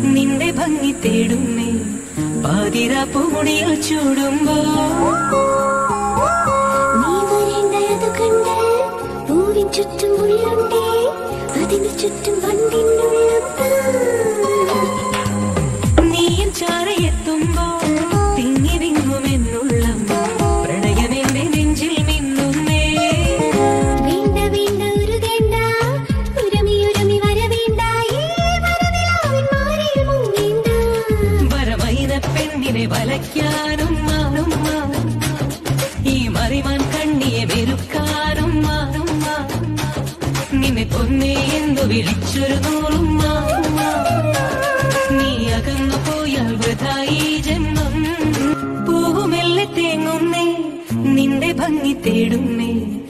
നിന്റെ ഭംഗി തേടുന്നേ പാതിര പൂണിയിൽ ചൂടുമ്പോ നീ വരേണ്ടത് കണ്ട് പൂവിൻ ചുറ്റും ഉള്ളുണ്ടേ അതിനു ചുറ്റും വണ്ടിനുള്ളുണ്ട് നീയും ചാരയെത്തുമ്പോ തിങ്ങി വിങ്ങുമെന്നുള്ള പ്രണയമെന്റെ നെഞ്ചിൽ മിന്നുന്നേ വേണ്ട വേണ്ട ഉരുകേണ്ട ഉരമി ഉരമി വരവേണ്ട ഈ വരവിലാവിൻ മാറിൽ മുങ്ങേണ്ട വരമൈന പെണ്ണിനെ വലയ്ക്കാനും മാറും മാറും. ഈ മറിമാൻ കണ്ണിയെ വെറുക്കാനും മാറും മാറും. നിന്നെ കൊന്നേ എന്തു വിളിച്ചൊരു നൂറും മാറും മാറും. നീ അകന്നു പോയാൽ വൃഥായി ജന്മം പൂവുമെല്ലെ തേങ്ങുന്നേ നിന്റെ ഭംഗി തേടുന്നേ